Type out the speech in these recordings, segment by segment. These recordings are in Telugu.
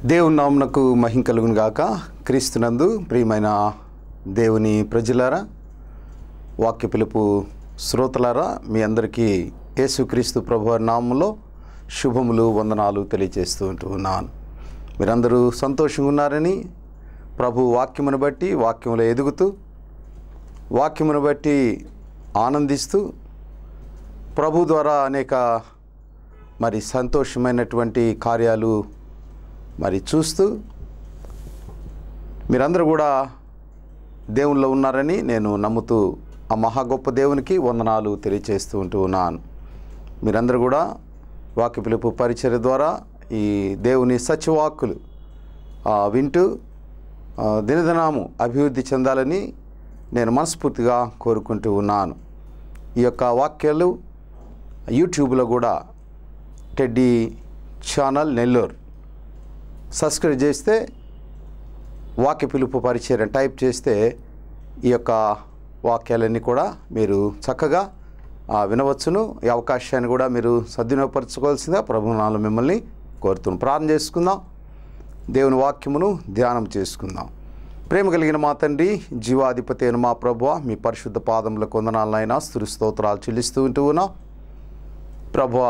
దేవుని నామునకు మహిం కలుగును గాక క్రీస్తునందు ప్రియమైన దేవుని ప్రజలారా వాక్య పిలుపు శ్రోతలారా మీ అందరికీ యేసుక్రీస్తు ప్రభు నామంలో శుభములు వందనాలు తెలియజేస్తూ ఉంటూ ఉన్నాను మీరందరూ సంతోషంగా ఉన్నారని ప్రభు వాక్యమును బట్టి వాక్యములో ఎదుగుతూ వాక్యమును బట్టి ఆనందిస్తూ ప్రభు ద్వారా అనేక మరి సంతోషమైనటువంటి కార్యాలు మరి చూస్తూ మీరందరూ కూడా దేవుల్లో ఉన్నారని నేను నమ్ముతూ ఆ మహా గొప్ప దేవునికి వందనాలు తెలియచేస్తూ ఉంటూ ఉన్నాను మీరందరూ కూడా వాక్య పిలుపు పరిచర్య ద్వారా ఈ దేవుని సత్యవాక్కులు ఆ, వింటూ ఆ, దినదినాము అభివృద్ధి చెందాలని నేను మనస్ఫూర్తిగా కోరుకుంటూ ఉన్నాను ఈ యొక్క వాక్యాలు యూట్యూబ్లో కూడా టెడ్డీ ఛానల్ నెల్లూరు సబ్స్క్రైబ్ చేస్తే వాక్య పిలుపు పరిచయం టైప్ చేస్తే ఈ యొక్క వాక్యాలన్నీ కూడా మీరు చక్కగా ఆ, వినవచ్చును ఈ అవకాశాన్ని కూడా మీరు సద్వినియోగపరచుకోవాల్సిందిగా ప్రభునాలు మిమ్మల్ని కోరుతున్నాను ప్రార్థన చేసుకుందాం దేవుని వాక్యమును ధ్యానం చేసుకుందాం ప్రేమ కలిగిన మా తండ్రి జీవాధిపతి అయిన మా ప్రభువ మీ పరిశుద్ధ పాదముల కొందనాలనైనా స్తుతి స్తోత్రాలు చెల్లిస్తూ ఉంటూ ఉన్నాం ప్రభువా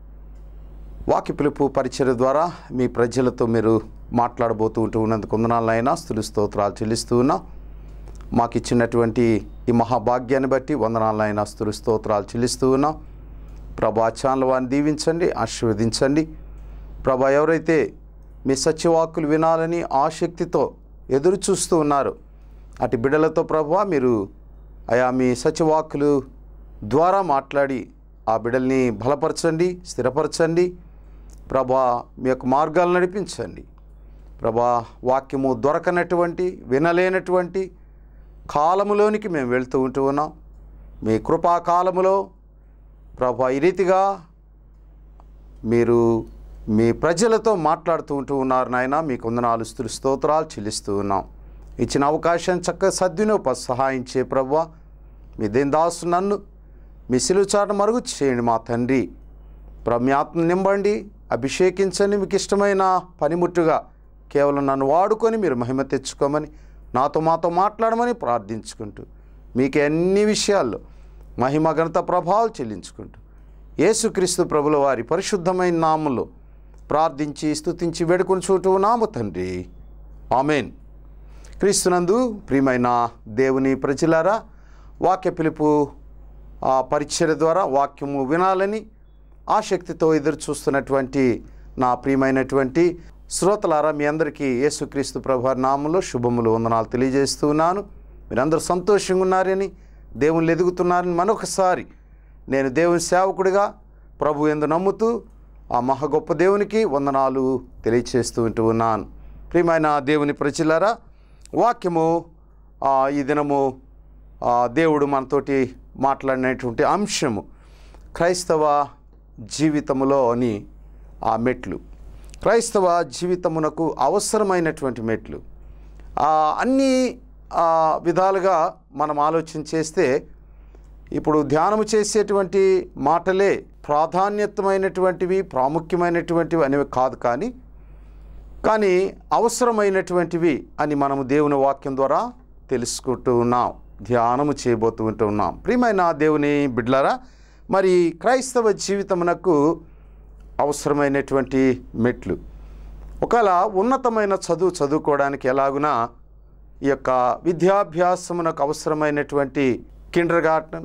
వాక్య పిలుపు పరిచయ ద్వారా మీ ప్రజలతో మీరు మాట్లాడబోతూ ఉంటూ ఉన్నందుకు వందనాలైనా స్తుతి స్తోత్రాలు చెల్లిస్తూ ఉన్నా మాకు ఇచ్చినటువంటి ఈ మహాభాగ్యాన్ని బట్టి వందనాలైనా స్తుతి స్తోత్రాలు చెల్లిస్తూ ఉన్నా ప్రభా ఛానల్ వారిని దీవించండి ఆశీర్వదించండి ప్రభా ఎవరైతే మీ సత్యవాక్కులు వినాలని ఆసక్తితో ఎదురు చూస్తూ ఉన్నారు అటు బిడ్డలతో ప్రభా మీరు అయా మీ సత్యవాక్కులు ద్వారా మాట్లాడి ఆ బిడ్డల్ని బలపరచండి స్థిరపరచండి ప్రభా మీ యొక్క మార్గాలు నడిపించండి ప్రభా వాక్యము దొరకనటువంటి వినలేనటువంటి కాలములోనికి మేము వెళ్తూ ఉంటూ ఉన్నాం మీ కృపాకాలములో ప్రభా ఈ రీతిగా మీరు మీ ప్రజలతో మాట్లాడుతూ ఉంటూ ఉన్నారు నాయన మీకు వందనాలు స్తులు స్తోత్రాలు చెల్లిస్తూ ఉన్నాం ఇచ్చిన అవకాశం చక్కగా సద్వినియోగ సహాయం చే ప్రభు మీ దేందాసు నన్ను మీ సిలుచాట మరుగు చేయండి మా తండ్రి ప్రభు మీ ఆత్మ నింబండి అభిషేకించండి మీకు ఇష్టమైన పనిముట్టుగా కేవలం నన్ను వాడుకొని మీరు మహిమ తెచ్చుకోమని నాతో మాతో మాట్లాడమని ప్రార్థించుకుంటూ మీకు అన్ని విషయాల్లో మహిమ ఘనత ప్రభావాలు చెల్లించుకుంటూ యేసుక్రీస్తు ప్రభుల వారి పరిశుద్ధమైన నామంలో ప్రార్థించి స్తుతించి వేడుకొని చూటూ నామ తండ్రి ఆమెన్ క్రీస్తునందు ప్రియమైన దేవుని ప్రజలారా వాక్య పిలుపు ఆ పరిచయ ద్వారా వాక్యము వినాలని ఆసక్తితో ఎదురు చూస్తున్నటువంటి నా ప్రియమైనటువంటి శ్రోతలారా మీ అందరికీ యేసుక్రీస్తు ప్రభు నామంలో శుభములు వందనాలు తెలియజేస్తూ ఉన్నాను మీరందరూ సంతోషంగా ఉన్నారని దేవుళ్ళు ఎదుగుతున్నారని మరొకసారి నేను దేవుని సేవకుడిగా ప్రభు ఎందు నమ్ముతూ ఆ మహా గొప్ప దేవునికి వందనాలు తెలియచేస్తూ ఉంటూ ఉన్నాను ప్రియమైన దేవుని ప్రజలారా వాక్యము ఆ, ఈ దినము ఆ, దేవుడు మనతోటి మాట్లాడినటువంటి అంశము క్రైస్తవ జీవితములోని ఆ మెట్లు క్రైస్తవ జీవితమునకు అవసరమైనటువంటి మెట్లు ఆ, అన్ని ఆ, విధాలుగా మనం ఆలోచన చేస్తే ఇప్పుడు ధ్యానము చేసేటువంటి మాటలే ప్రాధాన్యతమైనటువంటివి ప్రాముఖ్యమైనటువంటివి అనేవి కాదు కానీ కానీ అవసరమైనటువంటివి అని మనము దేవుని వాక్యం ద్వారా తెలుసుకుంటూ ఉన్నాం ధ్యానము చేయబోతూ ఉంటూ ఉన్నాం ప్రియమైన దేవుని బిడ్లరా మరి క్రైస్తవ జీవితమునకు అవసరమైనటువంటి మెట్లు ఒకవేళ ఉన్నతమైన చదువు చదువుకోవడానికి ఎలాగునా ఈ యొక్క విద్యాభ్యాసమునకు అవసరమైనటువంటి కిండర్ గార్టన్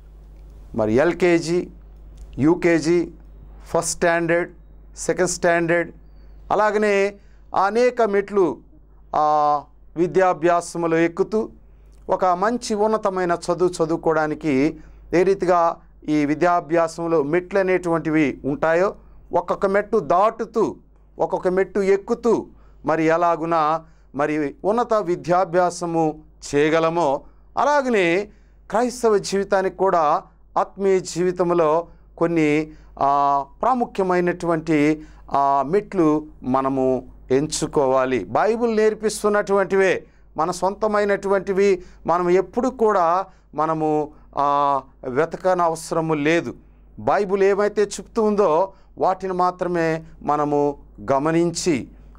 మరి LKG UKG first standard second standard అలాగనే అనేక మెట్లు ఆ విద్యాభ్యాసములో ఎక్కుతూ ఒక మంచి ఉన్నతమైన చదువు చదువుకోవడానికి ఏ రీతిగా ఈ విద్యాభ్యాసంలో మెట్లు అనేటువంటివి ఉంటాయో ఒక్కొక్క మెట్టు దాటుతూ ఒక్కొక్క మెట్టు ఎక్కుతూ మరి ఎలాగునా మరి ఉన్నత విద్యాభ్యాసము చేయగలమో అలాగనే క్రైస్తవ జీవితానికి కూడా ఆత్మీయ జీవితంలో కొన్ని ఆ, ప్రాముఖ్యమైనటువంటి ఆ, మెట్లు మనము ఎంచుకోవాలి బైబిల్ నేర్పిస్తున్నటువంటివే మన సొంతమైనటువంటివి మనం ఎప్పుడు కూడా మనము ఆ, వెతకని అవసరము లేదు బైబిల్ ఏమైతే చెప్తూ ఉందో వాటిని మాత్రమే మనము గమనించి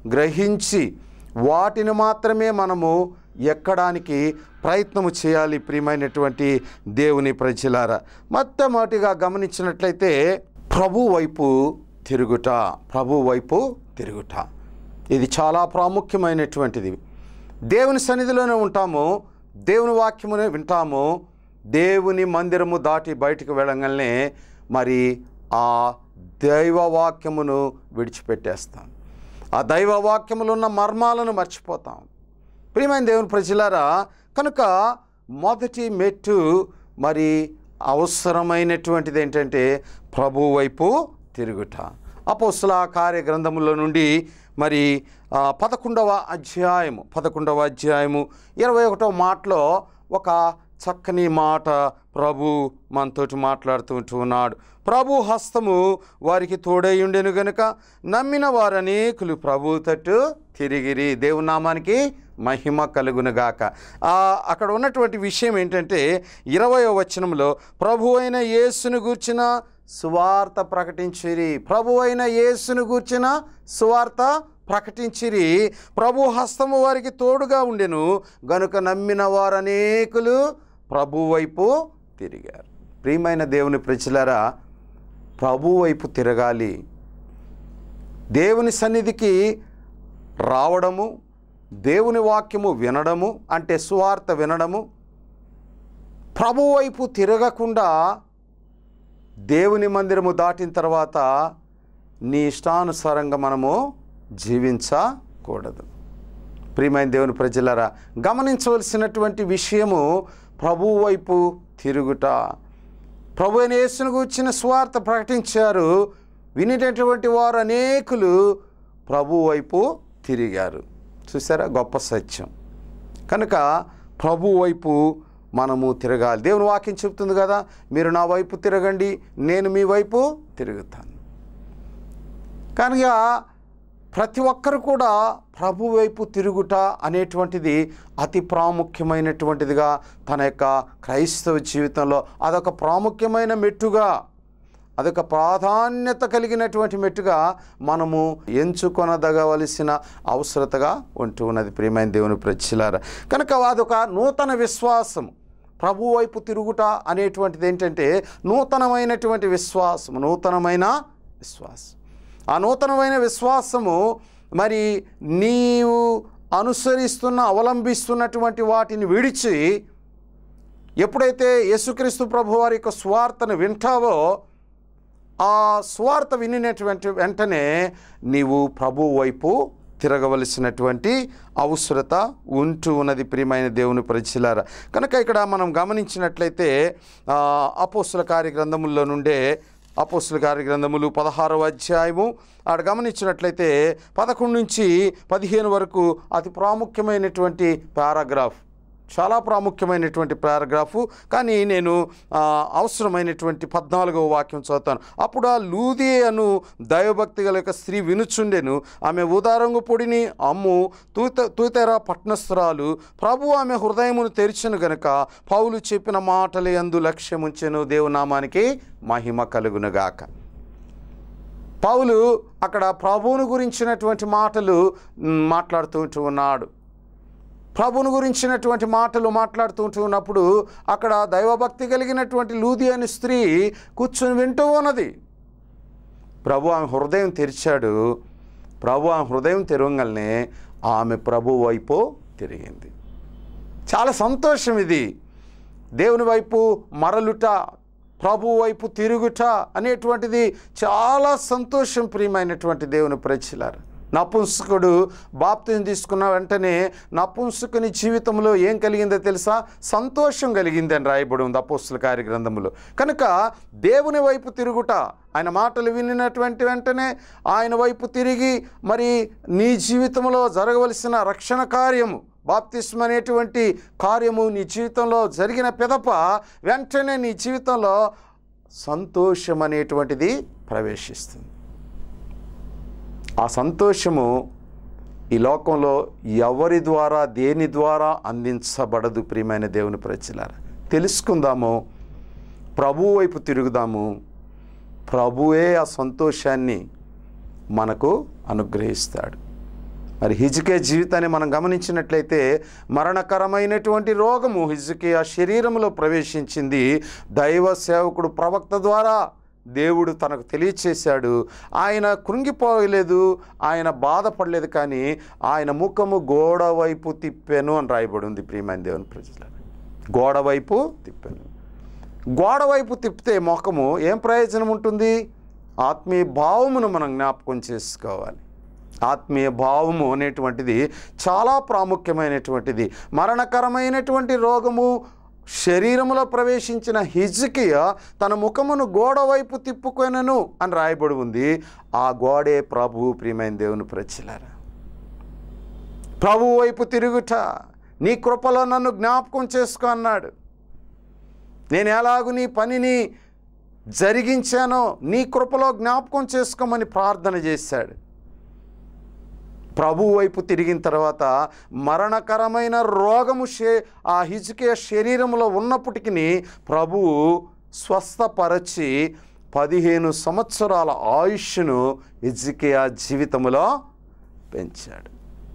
గ్రహించి వాటిని మాత్రమే మనము ఎక్కడానికి ప్రయత్నము చేయాలి ప్రియమైనటువంటి దేవుని ప్రజలారా మొట్టమొదటిగా గమనించినట్లయితే ప్రభు వైపు తిరుగుట ప్రభు వైపు తిరుగుట ఇది చాలా ప్రాముఖ్యమైనటువంటిది దేవుని సన్నిధిలోనే ఉంటాము దేవుని వాక్యమునే వింటాము దేవుని మందిరము దాటి బయటికి వెళ్ళగానే మరి ఆ దైవ వాక్యమును విడిచిపెట్టేస్తాం ఆ దైవ వాక్యములో ఉన్న మర్మాలను మర్చిపోతాం ప్రియమైన దేవుని ప్రజలారా కనుక మొదటి మెట్టు మరి అవసరమైనటువంటిది ఏంటంటే ప్రభు వైపు తిరుగుట అపోస్తుల కార్య గ్రంథములో నుండి మరి ఆ, పదకొండవ అధ్యాయము పదకొండవ అధ్యాయము ఇరవై ఒకటవ మాటలో ఒక చక్కని మాట ప్రభు మనతోటి మాట్లాడుతూ ఉంటూ ఉన్నాడు ప్రభు హస్తము వారికి తోడై ఉండెను గనుక నమ్మిన వారు అనేకులు ప్రభు తట్టు తిరిగిరి దేవుని నామానికి మహిమ కలుగునుగాక ఆ, అక్కడ ఉన్నటువంటి విషయం ఏంటంటే ఇరవయో వచనంలో ప్రభు అయిన యేసును గూర్చిన సువార్త ప్రకటించిరి ప్రభు అయిన యేసును గూర్చిన సువార్త ప్రకటించిరి ప్రభు హస్తము వారికి తోడుగా ఉండెను గనుక నమ్మిన వారు అనేకులు ప్రభు వైపు తిరిగారు ప్రియమైన దేవుని ప్రజలారా ప్రభు వైపు తిరగాలి దేవుని సన్నిధికి రావడము దేవుని వాక్యము వినడము అంటే సువార్త వినడము ప్రభు వైపు తిరగకుండా దేవుని మందిరము దాటిన తర్వాత నీ ఇష్టానుసారంగా మనము జీవించకూడదు ప్రియమైన దేవుని ప్రజలరా గమనించవలసినటువంటి విషయము ప్రభు వైపు తిరుగుట ప్రభు అయిన యేసును గూర్చిన స్వార్థ ప్రకటించారు వినేటటువంటి వారు అనేకులు ప్రభు వైపు తిరిగారు చూసారా గొప్ప సత్యం కనుక ప్రభు వైపు మనము తిరగాలి దేవుని వాక్యం చెప్తుంది కదా మీరు నా వైపు తిరగండి నేను మీ వైపు తిరుగుతాను కనుక ప్రతి ఒక్కరు కూడా ప్రభు వైపు తిరుగుట అనేటువంటిది అతి ప్రాముఖ్యమైనటువంటిదిగా తన యొక్క క్రైస్తవ జీవితంలో అదొక ప్రాముఖ్యమైన మెట్టుగా అదొక ప్రాధాన్యత కలిగినటువంటి మెట్టుగా మనము ఎంచుకొనదగవలసిన అవసరతగా ఉంటూ ఉన్నది ప్రియమైన దేవుని ప్రజలారా కనుక అదొక నూతన విశ్వాసం ప్రభు వైపు తిరుగుట అనేటువంటిది ఏంటంటే నూతనమైనటువంటి విశ్వాసం నూతనమైన విశ్వాసం ఆ నూతనమైన విశ్వాసము మరి నీవు అనుసరిస్తున్న అవలంబిస్తున్నటువంటి వాటిని విడిచి ఎప్పుడైతే యేసుక్రీస్తు ప్రభు వారి యొక్క స్వార్థను వింటావో ఆ స్వార్థ వినినటువంటి వెంటనే నీవు ప్రభు వైపు తిరగవలసినటువంటి అవసరత ఉంటూ ఉన్నది ప్రియమైన దేవుని పరిచయార కనుక ఇక్కడ మనం గమనించినట్లయితే ఆ, అపోస్తుల కార్యగ్రంథముల్లో నుండే అపోస్తుల కార్యగ్రంథములు పదహారవ అధ్యాయము ఆడ గమనించినట్లయితే పదకొండు నుంచి పదిహేను వరకు అతి ప్రాముఖ్యమైనటువంటి పారాగ్రాఫ్ చాలా ప్రాముఖ్యమైనటువంటి పారాగ్రాఫు కానీ నేను ఆ, అవసరమైనటువంటి పద్నాలుగవ వాక్యం చదువుతాను అప్పుడు ఆ లూది అను దైవభక్తి గల యొక్క స్త్రీ వినుచుండెను ఆమె ఉదారంగు పొడిని అమ్ము తూత తూతెర పట్నస్త్రాలు ప్రభు ఆమె హృదయమును తెరిచెను గనుక పౌలు చెప్పిన మాటలు ఎందు లక్ష్యముంచెను దేవునామానికి మహిమ కలుగునుగాక పౌలు అక్కడ ప్రభువును గురించినటువంటి మాటలు మ్, మాట్లాడుతూ ఉంటూ ఉన్నాడు ప్రభుని గురించినటువంటి మాటలు మాట్లాడుతూ ఉన్నప్పుడు అక్కడ దైవభక్తి కలిగినటువంటి లూది అనే స్త్రీ కూర్చొని వింటూ ఉన్నది ప్రభు ఆమె హృదయం తెరిచాడు ప్రభు ఆమె హృదయం తెరవగలనే ఆమె ప్రభు వైపు తిరిగింది చాలా సంతోషం ఇది దేవుని వైపు మరలుట ప్రభు వైపు తిరుగుట అనేటువంటిది చాలా సంతోషం ప్రియమైనటువంటి దేవుని ప్రజలారు నపుంసకుడు బాప్తిని తీసుకున్న వెంటనే నపుంసకుని జీవితంలో ఏం కలిగిందో తెలుసా సంతోషం కలిగింది అని రాయబడి ఉంది అపోస్తుల కార్యగ్రంథములో కనుక దేవుని వైపు తిరుగుట ఆయన మాటలు వినినటువంటి వెంటనే ఆయన వైపు తిరిగి మరి నీ జీవితంలో జరగవలసిన రక్షణ కార్యము బాప్తిస్మ అనేటువంటి కార్యము నీ జీవితంలో జరిగిన పిదప వెంటనే నీ జీవితంలో సంతోషం అనేటువంటిది ప్రవేశిస్తుంది ఆ సంతోషము ఈ లోకంలో ఎవరి ద్వారా దేని ద్వారా అందించబడదు ప్రియమైన దేవుని ప్రజలారా తెలుసుకుందాము ప్రభు వైపు తిరుగుదాము ప్రభువే ఆ సంతోషాన్ని మనకు అనుగ్రహిస్తాడు మరి హిజ్కే జీవితాన్ని మనం గమనించినట్లయితే మరణకరమైనటువంటి రోగము హిజ్కే ఆ శరీరంలో ప్రవేశించింది దైవ సేవకుడు ప్రవక్త ద్వారా దేవుడు తనకు తెలియచేశాడు ఆయన కృంగిపోలేదు ఆయన బాధపడలేదు కానీ ఆయన ముఖము గోడ వైపు తిప్పాను అని రాయబడి ఉంది ప్రియమైన దేవుని ప్రజల గోడ వైపు తిప్పాను గోడ వైపు తిప్పితే ముఖము ఏం ప్రయోజనం ఉంటుంది ఆత్మీయ భావమును మనం జ్ఞాపకం చేసుకోవాలి ఆత్మీయ భావము అనేటువంటిది చాలా ప్రాముఖ్యమైనటువంటిది మరణకరమైనటువంటి రోగము శరీరములో ప్రవేశించిన హిజ్కియ తన ముఖమును గోడ వైపు తిప్పుకొనను అని రాయబడి ఉంది ఆ గోడే ప్రభు ప్రియమైన దేవుని ప్రజలారా ప్రభు వైపు తిరుగుట నీ కృపలో నన్ను జ్ఞాపకం చేసుకో అన్నాడు నేను ఎలాగూ నీ పనిని జరిగించానో నీ కృపలో జ్ఞాపకం చేసుకోమని ప్రార్థన చేశాడు ప్రభు వైపు తిరిగిన తర్వాత మరణకరమైన రోగము శే ఆ హిజ్కే శరీరంలో ఉన్నప్పటికీ ప్రభువు స్వస్థపరచి పదిహేను సంవత్సరాల ఆయుష్ను హిజ్కియా జీవితంలో పెంచాడు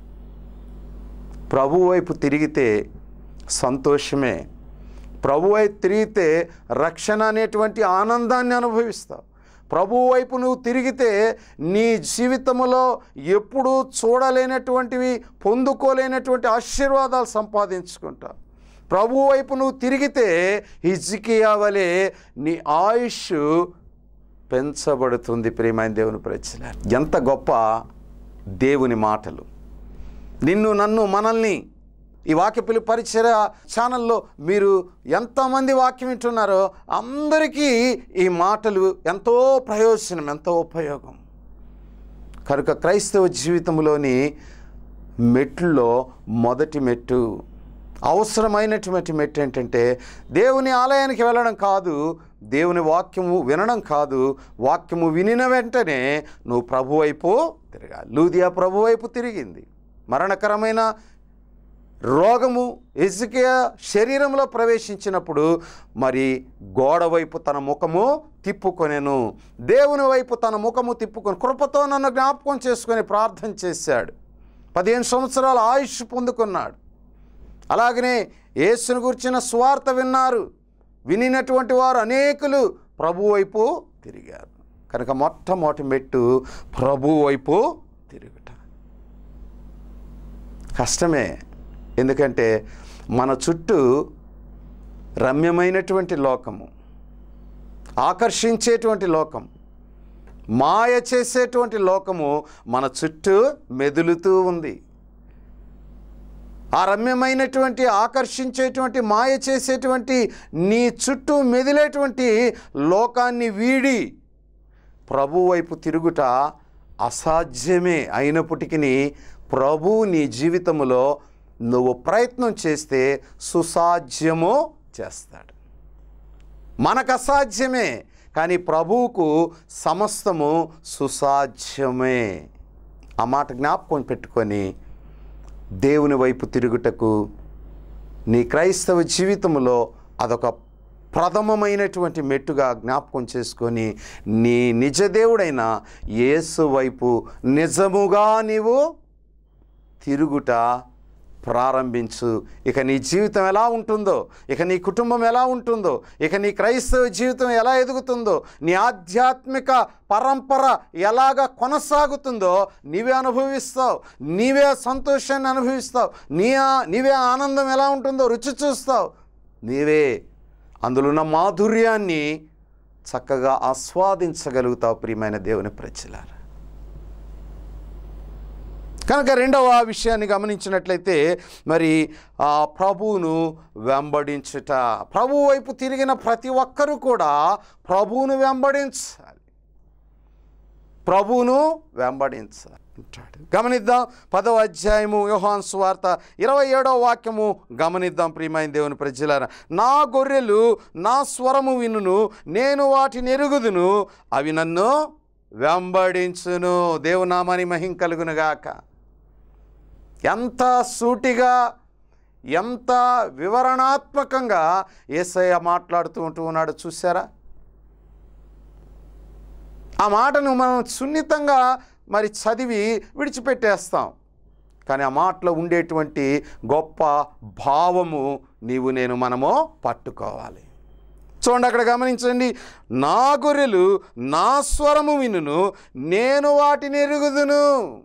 ప్రభు వైపు తిరిగితే సంతోషమే ప్రభు వైపు తిరిగితే రక్షణ అనేటువంటి ఆనందాన్ని అనుభవిస్తావు ప్రభు వైపు నువ్వు తిరిగితే నీ జీవితంలో ఎప్పుడూ చూడలేనటువంటివి పొందుకోలేనటువంటి ఆశీర్వాదాలు సంపాదించుకుంటావు ప్రభు వైపు నువ్వు తిరిగితే హిజ్కియా వలె నీ ఆయుష్ పెంచబడుతుంది ప్రియమైన దేవుని ప్రజల ఎంత గొప్ప దేవుని మాటలు నిన్ను నన్ను మనల్ని ఈ వాక్య పిలుపు పరిచయ ఛానల్లో మీరు ఎంతమంది వాక్యం వింటున్నారో అందరికీ ఈ మాటలు ఎంతో ప్రయోజనం ఎంతో ఉపయోగం కనుక క్రైస్తవ జీవితంలోని మెట్లలో మొదటి మెట్టు అవసరమైనటువంటి మెట్టు ఏంటంటే దేవుని ఆలయానికి వెళ్ళడం కాదు దేవుని వాక్యము వినడం కాదు వాక్యము వినిన వెంటనే నువ్వు ప్రభు వైపు తిరగాలి లూదియా ప్రభు వైపు తిరిగింది మరణకరమైన రోగము ఎజుకియా శరీరంలో ప్రవేశించినప్పుడు మరి గోడ వైపు తన ముఖము తిప్పుకొనెను దేవుని వైపు తన ముఖము తిప్పుకొని కృపతో నన్ను జ్ఞాపకం చేసుకొని ప్రార్థన చేశాడు పదిహేను సంవత్సరాల ఆయుష్ పొందుకున్నాడు అలాగనే యేసును గురించిన స్వార్థ విన్నారు వినినటువంటి వారు అనేకులు ప్రభు వైపు తిరిగారు కనుక మొట్టమొదటి మెట్టు ప్రభు వైపు తిరుగుట కష్టమే ఎందుకంటే మన చుట్టూ రమ్యమైనటువంటి లోకము ఆకర్షించేటువంటి లోకం మాయ చేసేటువంటి లోకము మన చుట్టూ మెదులుతూ ఉంది ఆ రమ్యమైనటువంటి ఆకర్షించేటువంటి మాయ చేసేటువంటి నీ చుట్టూ మెదిలేటువంటి లోకాన్ని వీడి ప్రభు వైపు తిరుగుట అసాధ్యమే అయినప్పటికీ ప్రభు నీ జీవితంలో నువ్వు ప్రయత్నం చేస్తే సుసాధ్యము చేస్తాడు మనకు అసాధ్యమే కానీ ప్రభువుకు సమస్తము సుసాధ్యమే ఆ మాట జ్ఞాపకం పెట్టుకొని దేవుని వైపు తిరుగుటకు నీ క్రైస్తవ జీవితంలో అదొక ప్రథమమైనటువంటి మెట్టుగా జ్ఞాపకం చేసుకొని నీ నిజ దేవుడైన యేసు వైపు నిజముగా నీవు తిరుగుట ప్రారంభించు ఇక నీ జీవితం ఎలా ఉంటుందో ఇక నీ కుటుంబం ఎలా ఉంటుందో ఇక నీ క్రైస్తవ జీవితం ఎలా ఎదుగుతుందో నీ ఆధ్యాత్మిక పరంపర ఎలాగ కొనసాగుతుందో నీవే అనుభవిస్తావు నీవే సంతోషాన్ని అనుభవిస్తావు నీ ఆ- నీవే ఆనందం ఎలా ఉంటుందో రుచి చూస్తావు నీవే అందులో ఉన్న మాధుర్యాన్ని చక్కగా ఆస్వాదించగలుగుతావు ప్రియమైన దేవుని ప్రజలారా కనుక రెండవ విషయాన్ని గమనించినట్లయితే మరి ఆ ప్రభువును వెంబడించుట ప్రభు వైపు తిరిగిన ప్రతి ఒక్కరూ కూడా ప్రభువును వెంబడించాలి ప్రభువును వెంబడించాలి అంటాడు గమనిద్దాం పదవ అధ్యాయము యోహాన్ సువార్త ఇరవై ఏడవ వాక్యము గమనిద్దాం ప్రియమైన దేవుని ప్రజలారా నా గొర్రెలు నా స్వరము వినును నేను వాటిని ఎరుగుదును అవి నన్ను వెంబడించును దేవునామాని మహిం కలుగునుగాక ఎంత సూటిగా ఎంత వివరణాత్మకంగా ఏసయ్య మాట్లాడుతూ ఉంటూ ఉన్నాడు చూసారా ఆ మాటను మనం సున్నితంగా మరి చదివి విడిచిపెట్టేస్తాం కానీ ఆ మాటలో ఉండేటువంటి గొప్ప భావము నీవు నేను మనము పట్టుకోవాలి చూడండి అక్కడ గమనించండి నా గొర్రెలు నా స్వరము వినును నేను వాటిని ఎరుగుదును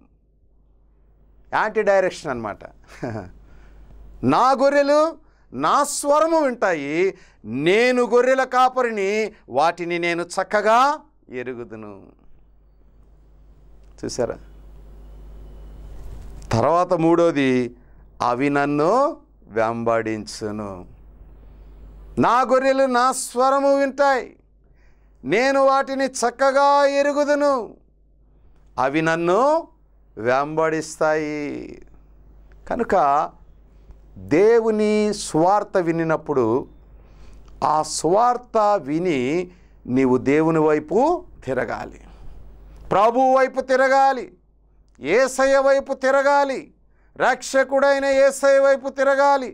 యాంటీ డైరెక్షన్ అనమాట నా గొర్రెలు నా స్వరము వింటాయి నేను గొర్రెల కాపరిని వాటిని నేను చక్కగా ఎరుగుదును చూసారా తర్వాత మూడోది అవి నన్ను వెంబడించును నా గొర్రెలు నా స్వరము వింటాయి నేను వాటిని చక్కగా ఎరుగుదును అవి నన్ను వెంబడిస్తాయి కనుక దేవుని స్వార్థ వినినప్పుడు ఆ స్వార్థ విని నీవు దేవుని వైపు తిరగాలి ప్రభు వైపు తిరగాలి ఏసయ్య వైపు తిరగాలి రక్షకుడైన ఏసయ్య వైపు తిరగాలి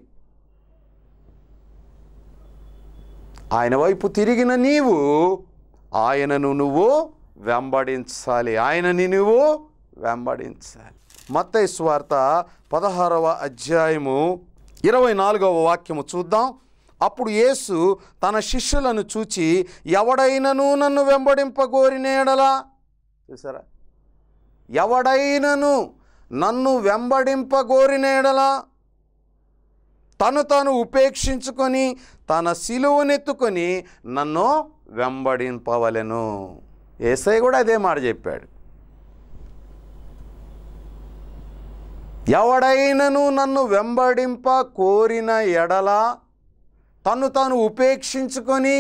ఆయన వైపు తిరిగిన నీవు ఆయనను నువ్వు వెంబడించాలి ఆయనని నువ్వు వెంబడించాలి మత్తయి స్వార్త పదహారవ అధ్యాయము ఇరవై నాలుగవ వాక్యము చూద్దాం అప్పుడు యేసు తన శిష్యులను చూచి ఎవడైనను నన్ను వెంబడింపగోరినేడలా చూసారా ఎవడైనను నన్ను వెంబడింపగోరినేడలా తను తాను ఉపేక్షించుకొని తన సిలువనెత్తుకొని నన్ను వెంబడింపవలెను ఏసై కూడా అదే మాట చెప్పాడు ఎవడైనను నన్ను వెంబడింప కోరిన ఎడల తను తాను ఉపేక్షించుకొని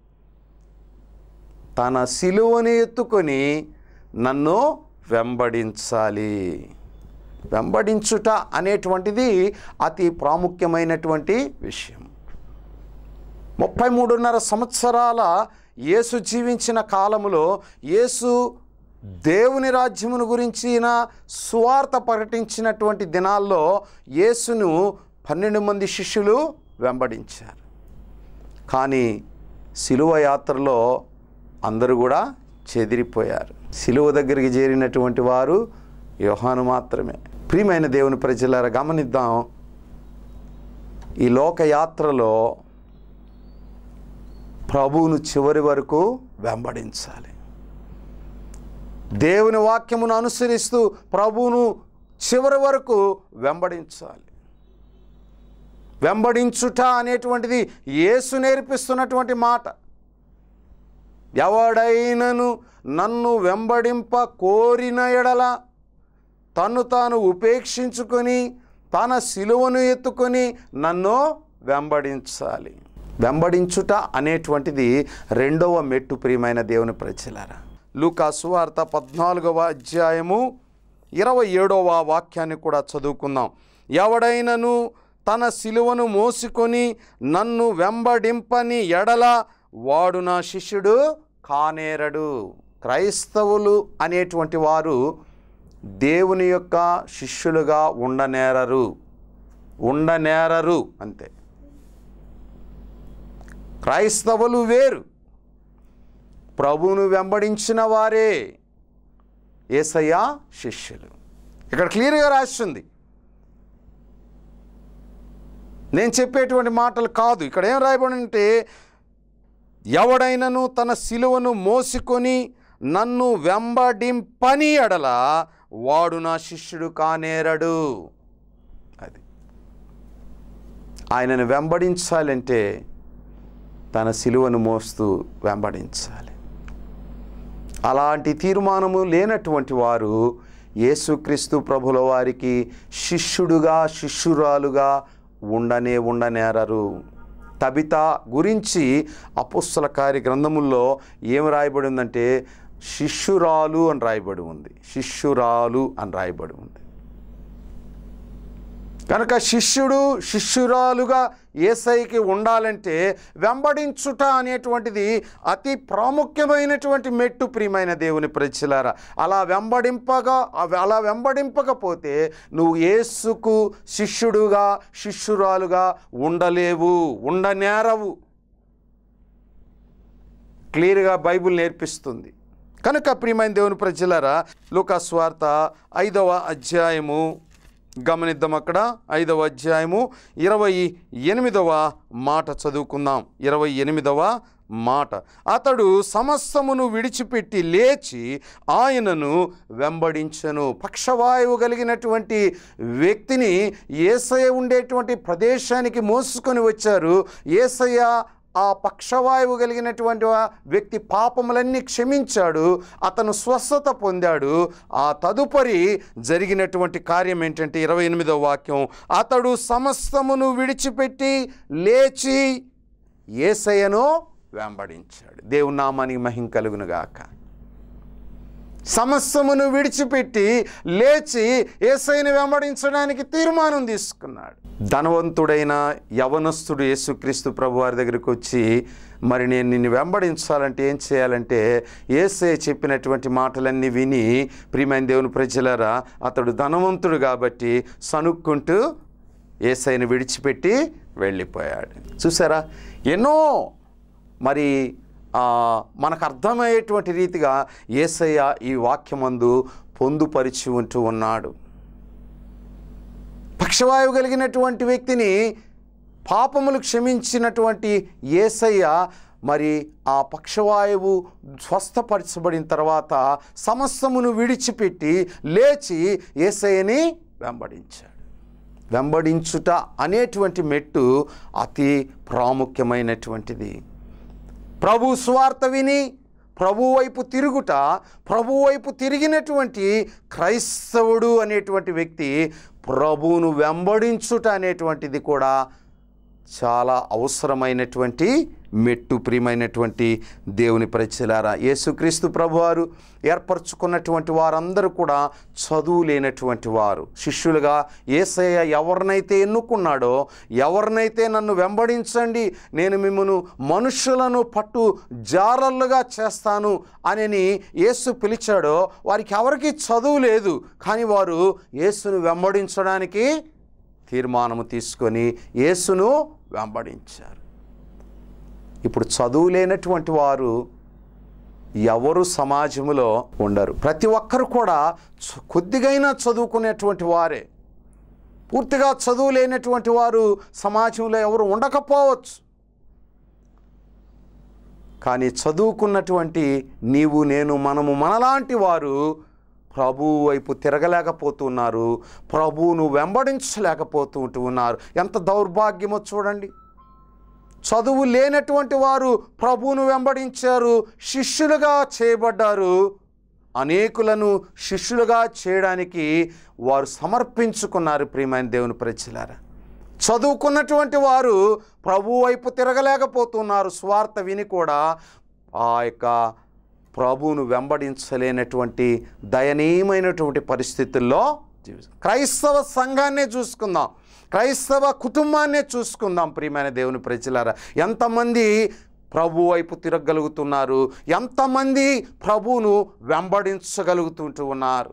తన సిలువని ఎత్తుకొని నన్ను వెంబడించాలి వెంబడించుట అనేటువంటిది అతి ప్రాముఖ్యమైనటువంటి విషయం ముప్పై మూడున్నర సంవత్సరాల యేసు జీవించిన కాలములో యేసు దేవుని రాజ్యమును గురించిన సువార్త ప్రకటించినటువంటి దినాల్లో యేసును పన్నెండు మంది శిష్యులు వెంబడించారు కానీ సిలువ యాత్రలో అందరూ కూడా చెదిరిపోయారు సిలువ దగ్గరికి చేరినటువంటి వారు యోహాను మాత్రమే ప్రియమైన దేవుని ప్రజలారా గమనిద్దాం ఈ లోక యాత్రలో ప్రభువును చివరి వరకు వెంబడించాలి దేవుని వాక్యమును అనుసరిస్తూ ప్రభువును చివరి వరకు వెంబడించాలి వెంబడించుట అనేటువంటిది యేసు నేర్పిస్తున్నటువంటి మాట ఎవడైనను నన్ను వెంబడింప కోరిన ఎడల తన్ను తాను ఉపేక్షించుకొని తన సిలువను ఎత్తుకొని నన్ను వెంబడించాలి వెంబడించుట అనేటువంటిది రెండవ మెట్టు ప్రియమైన దేవుని ప్రజలారా లూకా సువార్త పద్నాలుగవ అధ్యాయము ఇరవై ఏడవ వాక్యాన్ని కూడా చదువుకుందాం ఎవడైనను తన సిలువను మోసుకొని నన్ను వెంబడింపని ఎడల వాడు నా శిష్యుడు కానేరడు క్రైస్తవులు అనేటువంటి వారు దేవుని యొక్క శిష్యులుగా ఉండనేరరు ఉండనేరరు అంతే క్రైస్తవులు వేరు ప్రభువును వెంబడించిన వారే ఏసయ్య శిష్యులు ఇక్కడ క్లియర్గా రాస్తుంది నేను చెప్పేటువంటి మాటలు కాదు ఇక్కడ ఏం రాయబడి అంటే ఎవడైనను తన సిలువను మోసుకొని నన్ను వెంబడింపని ఎడల వాడు నా శిష్యుడు కానేరడు అది ఆయనను వెంబడించాలంటే తన సిలువను మోస్తూ వెంబడించాలి అలాంటి తీర్మానము లేనటువంటి వారు యేసుక్రీస్తు ప్రభుల వారికి శిష్యుడుగా శిష్యురాలుగా ఉండనే ఉండనేరరు తబిత గురించి అపుస్తల కార్య గ్రంథముల్లో ఏం రాయబడి ఉందంటే శిష్యురాలు అని రాయబడి ఉంది శిష్యురాలు అని రాయబడి ఉంది కనుక శిష్యుడు శిష్యురాలుగా ఏసైకి ఉండాలంటే వెంబడించుట అనేటువంటిది అతి ప్రాముఖ్యమైనటువంటి మెట్టు ప్రియమైన దేవుని ప్రజలారా అలా వెంబడింపగా అలా వెంబడింపకపోతే నువ్వు యేసుకు శిష్యుడుగా శిష్యురాలుగా ఉండలేవు ఉండనేరవు క్లియర్గా బైబిల్ నేర్పిస్తుంది కనుక ప్రియమైన దేవుని ప్రజలారా లూకా స్వార్త ఐదవ అధ్యాయము గమనిద్దాం అక్కడ ఐదవ అధ్యాయము ఇరవై ఎనిమిదవ మాట చదువుకుందాం ఇరవై ఎనిమిదవ మాట అతడు సమస్తమును విడిచిపెట్టి లేచి ఆయనను వెంబడించను పక్షవాయువు కలిగినటువంటి వ్యక్తిని ఏసయ ఉండేటువంటి ప్రదేశానికి మోసుకొని వచ్చారు ఏసయ్య ఆ పక్షవాయువు కలిగినటువంటి వా- వ్యక్తి పాపములన్నీ క్షమించాడు అతను స్వస్థత పొందాడు ఆ తదుపరి జరిగినటువంటి కార్యం ఏంటంటే ఇరవై ఎనిమిదవ వాక్యం అతడు సమస్తమును విడిచిపెట్టి లేచి ఏసయ్యను వెంబడించాడు దేవుని నామానికి మహిం కలుగునుగాక సమస్తమును విడిచిపెట్టి లేచి ఏసైని వెంబడించడానికి తీర్మానం తీసుకున్నాడు ధనవంతుడైన యవనస్తుడు యేసుక్రీస్తు ప్రభు వారి దగ్గరికి వచ్చి మరి నేను నిన్ను వెంబడించాలంటే ఏం చేయాలంటే ఏసే చెప్పినటువంటి మాటలన్నీ విని ప్రియమైన దేవుని ప్రజలరా అతడు ధనవంతుడు కాబట్టి సనుక్కుంటూ ఏసైని విడిచిపెట్టి వెళ్ళిపోయాడు చూసారా ఎన్నో మరి ఆ, మనకు అర్థమయ్యేటువంటి రీతిగా ఏసయ్య ఈ వాక్యమందు పొందుపరిచి ఉంటూ ఉన్నాడు పక్షవాయువు కలిగినటువంటి వ్యక్తిని పాపములు క్షమించినటువంటి ఏసయ్య మరి ఆ పక్షవాయువు స్వస్థపరచబడిన తర్వాత సమస్తమును విడిచిపెట్టి లేచి ఏసయ్యని వెంబడించాడు వెంబడించుట అనేటువంటి మెట్టు అతి ప్రాముఖ్యమైనటువంటిది ప్రభు స్వార్థ విని ప్రభు వైపు తిరుగుట ప్రభు వైపు తిరిగినటువంటి క్రైస్తవుడు అనేటువంటి వ్యక్తి ప్రభువును వెంబడించుట అనేటువంటిది కూడా చాలా అవసరమైనటువంటి మెట్టు ప్రియమైనటువంటి దేవుని ప్రజలారా యేసుక్రీస్తు ప్రభువారు ఏర్పరచుకున్నటువంటి వారందరూ కూడా చదువు లేనటువంటి వారు శిష్యులుగా ఏసయ్య ఎవరినైతే ఎన్నుకున్నాడో ఎవరినైతే నన్ను వెంబడించండి నేను మిమ్మను మనుషులను పట్టు జారలుగా చేస్తాను అని యేసు పిలిచాడో వారికి ఎవరికి చదువు లేదు కానీ వారు యేసును వెంబడించడానికి తీర్మానము తీసుకొని యేసును వెంబడించారు ఇప్పుడు చదువు లేనటువంటి వారు ఎవరు సమాజంలో ఉండరు ప్రతి ఒక్కరు కూడా చ- కొద్దిగైనా చదువుకునేటువంటి వారే పూర్తిగా చదువు లేనటువంటి వారు సమాజంలో ఎవరు ఉండకపోవచ్చు కానీ చదువుకున్నటువంటి నీవు నేను మనము మనలాంటి వారు ప్రభువు వైపు తిరగలేకపోతున్నారు ప్రభువును వెంబడించలేకపోతూ ఉంటూ ఉన్నారు ఎంత దౌర్భాగ్యమో చూడండి చదువు లేనటువంటి వారు ప్రభువును వెంబడించారు శిష్యులుగా చేయబడ్డారు అనేకులను శిష్యులుగా చేయడానికి వారు సమర్పించుకున్నారు ప్రియమైన దేవుని ప్రజలారా చదువుకున్నటువంటి వారు ప్రభు వైపు తిరగలేకపోతున్నారు స్వార్థ విని కూడా ఆ యొక్క ప్రభువును వెంబడించలేనటువంటి దయనీయమైనటువంటి పరిస్థితుల్లో జీవిస్తాం క్రైస్తవ సంఘాన్నే చూసుకుందాం క్రైస్తవ కుటుంబాన్నే చూసుకుందాం ప్రియమైన దేవుని ప్రజలారా ఎంతమంది ప్రభు వైపు తిరగలుగుతున్నారు ఎంతమంది ప్రభువును వెంబడించగలుగుతుంటూ ఉన్నారు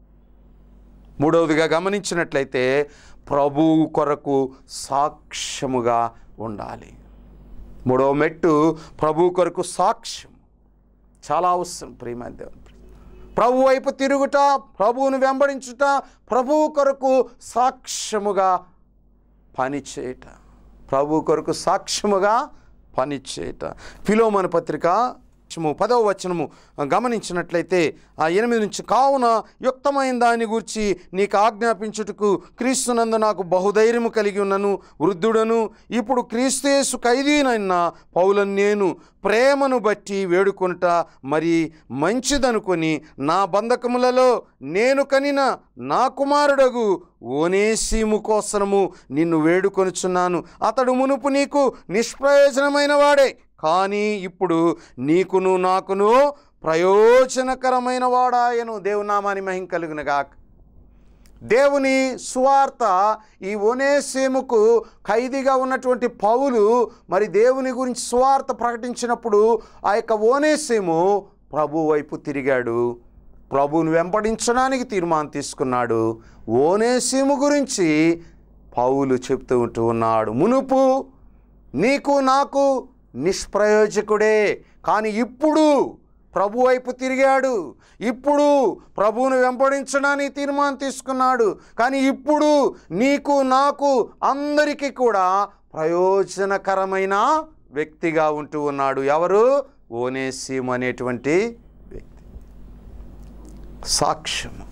మూడవదిగా గమనించినట్లయితే ప్రభువు కొరకు సాక్ష్యముగా ఉండాలి మూడవ మెట్టు ప్రభు కొరకు సాక్ష్యం చాలా అవసరం ప్రియమైన దేవుని ప్రభు వైపు తిరుగుట ప్రభువును వెంబడించుట ప్రభువు కొరకు సాక్ష్యముగా పనిచేయట ప్రభు కొరకు సాక్ష్యముగా పనిచేయట ఫిలోమన పత్రిక వచనము, పదవ వచనము గమనించినట్లయితే ఆ ఎనిమిది నుంచి కావున యుక్తమైన దాని గురించి నీకు ఆజ్ఞాపించుటకు క్రీస్తునందు నాకు బహుధైర్యము కలిగి ఉన్నను వృద్ధుడను ఇప్పుడు క్రీస్తేసు ఖైదీనైన పౌలను నేను ప్రేమను బట్టి వేడుకొనుట మరి మంచిదనుకొని నా బంధకములలో నేను కనిన నా కుమారుడగు ఓనేసీము కోసరము నిన్ను వేడుకొనుచున్నాను అతడు మునుపు నీకు నిష్ప్రయోజనమైన వాడే కానీ ఇప్పుడు నీకును నాకును ప్రయోజనకరమైన వాడాయను దేవునామాని మహిం కలుగునగాక దేవుని సువార్త ఈ ఒనేసేముకు ఖైదీగా ఉన్నటువంటి పౌలు మరి దేవుని గురించి సువార్త ప్రకటించినప్పుడు ఆ యొక్క ఓనేసేము ప్రభు వైపు తిరిగాడు ప్రభువును వెంబడించడానికి తీర్మానం తీసుకున్నాడు ఓనేసేము గురించి పౌలు చెప్తూ ఉంటూ ఉన్నాడు మునుపు నీకు నాకు నిష్ప్రయోజకుడే కానీ ఇప్పుడు ప్రభు వైపు తిరిగాడు ఇప్పుడు ప్రభువును వెంబడించడానికి తీర్మానం తీసుకున్నాడు కానీ ఇప్పుడు నీకు నాకు అందరికీ కూడా ప్రయోజనకరమైన వ్యక్తిగా ఉంటూ ఉన్నాడు ఎవరు ఓనేసిం అనేటువంటి వ్యక్తి సాక్ష్యము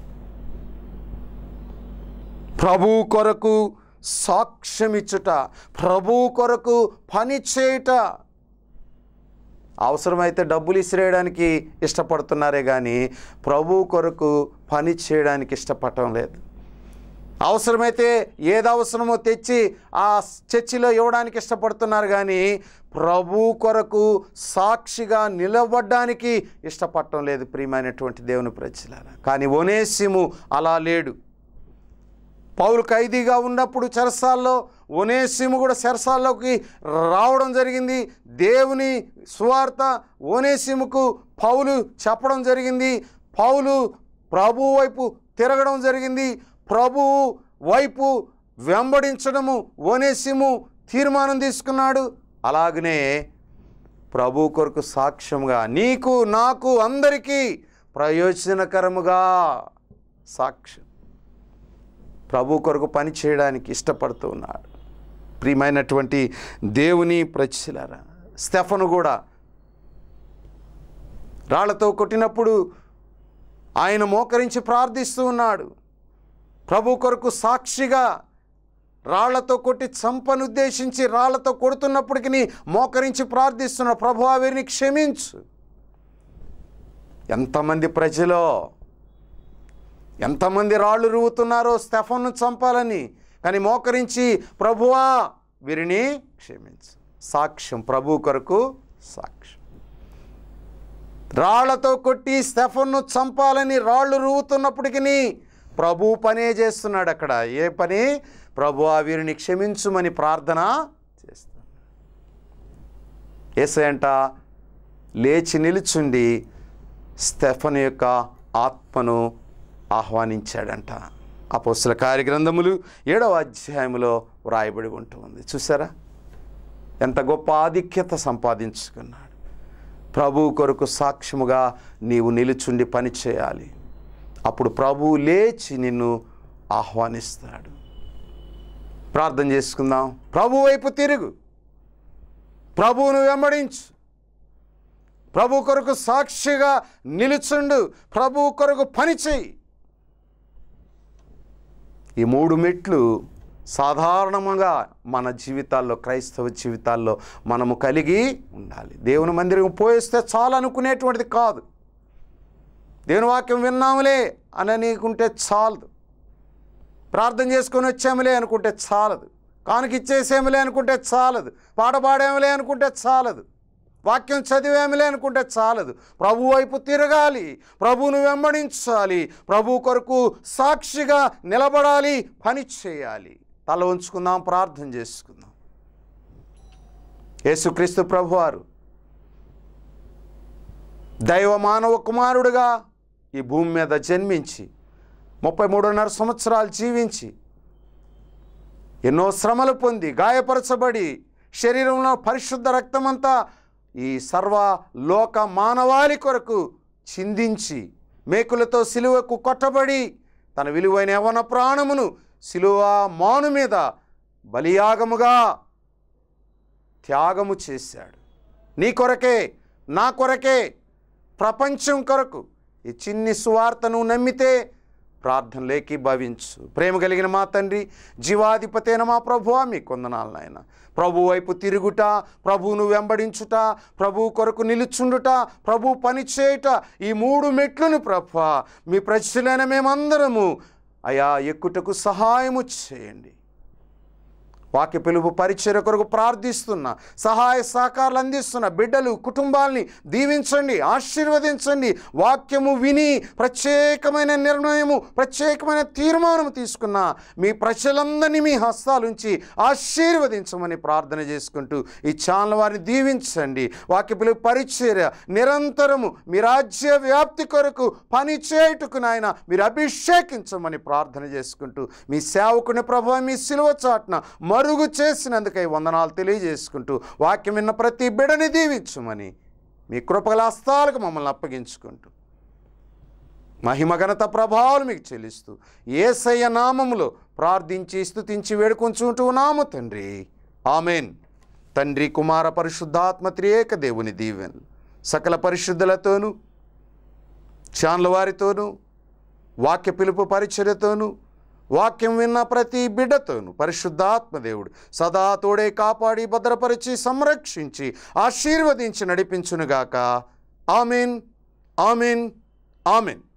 ప్రభు కొరకు సాక్ష్యమిచ్చుట ప్రభు కొరకు పని చేయుట అవసరమైతే డబ్బులు ఇసిరేయడానికి ఇష్టపడుతున్నారే కానీ ప్రభు కొరకు పని చేయడానికి ఇష్టపడటం లేదు అవసరమైతే ఏది అవసరమో తెచ్చి ఆ చర్చిలో ఇవ్వడానికి ఇష్టపడుతున్నారు కానీ ప్రభు కొరకు సాక్షిగా నిలబడడానికి ఇష్టపడటం లేదు ప్రియమైనటువంటి దేవుని ప్రజలారా కానీ ఒనేసిము అలా లేడు పౌలు ఖైదీగా ఉన్నప్పుడు చెరసాల్లో ఒనేసిము కూడా చెరసాల్లోకి రావడం జరిగింది దేవుని సువార్త ఓనేసిముకు పౌలు చెప్పడం జరిగింది పౌలు ప్రభు వైపు తిరగడం జరిగింది ప్రభువు వైపు వెంబడించడము ఓనేసిము తీర్మానం తీసుకున్నాడు అలాగనే ప్రభు కొరకు సాక్ష్యంగా నీకు నాకు అందరికీ ప్రయోజనకరముగా సాక్ష్యం ప్రభు కొరకు పని చేయడానికి ఇష్టపడుతూ ఉన్నాడు ప్రియమైనటువంటి దేవుని ప్రజలారా స్టెఫను కూడా రాళ్లతో కొట్టినప్పుడు ఆయన మోకరించి ప్రార్థిస్తూ ఉన్నాడు ప్రభు కొరకు సాక్షిగా రాళ్లతో కొట్టి చంపను ఉద్దేశించి రాళ్లతో కొడుతున్నప్పటికీ మోకరించి ప్రార్థిస్తున్న ప్రభు వీరిని క్షమించు ఎంతమంది ప్రజలో ఎంతమంది రాళ్ళు రువుతున్నారో స్టెఫన్ను చంపాలని కానీ మోకరించి ప్రభువా వీరిని క్షమించు సాక్ష్యం ప్రభు కొరకు సాక్ష్యం రాళ్లతో కొట్టి స్టెఫన్ను చంపాలని రాళ్ళు రువుతున్నప్పటికీ ప్రభు పనే చేస్తున్నాడు అక్కడ ఏ పని ప్రభు వీరిని క్షమించుమని ప్రార్థన చేస్తాడు ఏసయంట లేచి నిలుచుండి స్టెఫన్ యొక్క ఆత్మను ఆహ్వానించాడంట అపోస్తుల కార్యగ్రంథములు ఏడవ అధ్యాయములో వ్రాయబడి ఉంటుంది చూసారా ఎంత గొప్ప ఆధిక్యత సంపాదించుకున్నాడు ప్రభు కొరకు సాక్ష్యముగా నీవు నిలుచుండి పని చేయాలి అప్పుడు ప్రభువు లేచి నిన్ను ఆహ్వానిస్తాడు ప్రార్థన చేసుకుందాం ప్రభు వైపు తిరుగు ప్రభువును వెంబడించు ప్రభు కొరకు సాక్షిగా నిలుచుండు ప్రభు కొరకు పని చేయి ఈ మూడు మెట్లు సాధారణంగా మన జీవితాల్లో క్రైస్తవ జీవితాల్లో మనము కలిగి ఉండాలి దేవుని మందిరం పోయిస్తే చాలు అనుకునేటువంటిది కాదు దేవుని వాక్యం విన్నాములే అని అనుకుంటే చాలదు ప్రార్థన చేసుకొని వచ్చాములే అనుకుంటే చాలదు కానుక ఇచ్చేసేములే అనుకుంటే చాలదు పాట పాడేములే అనుకుంటే చాలదు వాక్యం చదివేమిలే అనుకుంటే చాలదు ప్రభు వైపు తిరగాలి ప్రభువును వెంబడించాలి ప్రభు కొరకు సాక్షిగా నిలబడాలి పని చేయాలి తల ఉంచుకుందాం ప్రార్థన చేసుకుందాం యేసుక్రీస్తు ప్రభువారు దైవ మానవ కుమారుడుగా ఈ భూమి మీద జన్మించి ముప్పై మూడున్నర సంవత్సరాలు జీవించి ఎన్నో శ్రమలు పొంది గాయపరచబడి శరీరంలో పరిశుద్ధ రక్తమంతా ఈ సర్వ లోక మానవాళి కొరకు చిందించి మేకులతో సిలువకు కొట్టబడి తన విలువైన యవన ప్రాణమును సిలువ మాను మీద బలియాగముగా త్యాగము చేశాడు నీ కొరకే నా కొరకే ప్రపంచం కొరకు ఈ చిన్ని సువార్తను నమ్మితే ప్రార్థనలేకి భవించు ప్రేమ కలిగిన మా తండ్రి జీవాధిపతి అయిన మా ప్రభువా మీ కొందనాలు నాయన ప్రభు వైపు తిరుగుట ప్రభువును వెంబడించుట ప్రభు కొరకు నిలుచుండుట ప్రభు పని చేయుట ఈ మూడు మెట్లను ప్రభు మీ ప్రజలైన మేమందరము అయా ఎక్కుటకు సహాయము చేయండి వాక్య పిలుపు పరిచయ కొరకు ప్రార్థిస్తున్న సహాయ సహకారాలు అందిస్తున్న బిడ్డలు కుటుంబాల్ని దీవించండి ఆశీర్వదించండి వాక్యము విని ప్రత్యేకమైన నిర్ణయము ప్రత్యేకమైన తీర్మానం తీసుకున్న మీ ప్రజలందరినీ మీ హస్తాలుంచి ఆశీర్వదించమని ప్రార్థన చేసుకుంటూ ఈ ఛానల్ వారిని దీవించండి వాక్య పిలుపు పరిచర్య నిరంతరము మీ రాజ్య వ్యాప్తి కొరకు పని చేయుటకు నాయన మీరు అభిషేకించమని ప్రార్థన చేసుకుంటూ మీ సేవకుని ప్రభావ మీ సిలువ చాటున మరుగు చేసినందుకై వందనాలు తెలియజేసుకుంటూ వాక్యం విన్న ప్రతి బిడని దీవించమని మీ కృపగల హస్తాలకు మమ్మల్ని అప్పగించుకుంటూ మహిమ ఘనత ప్రభావాలు మీకు చెల్లిస్తూ ఏసయ్య నామములో ప్రార్థించి స్తుతించి వేడుకొంచుంటూ నాము తండ్రి ఆమెన్ తండ్రి కుమార పరిశుద్ధాత్మ త్రియేక దేవుని దీవెన్ సకల పరిశుద్ధులతోనూ ఛాన్ల వారితోనూ వాక్య పిలుపు పరిచర్యతోనూ వాక్యం విన్న ప్రతి బిడ్డతోనూ పరిశుద్ధాత్మ దేవుడు సదా తోడే కాపాడి భద్రపరిచి సంరక్షించి ఆశీర్వదించి నడిపించునుగాక ఆమెన్ ఆమెన్ ఆమెన్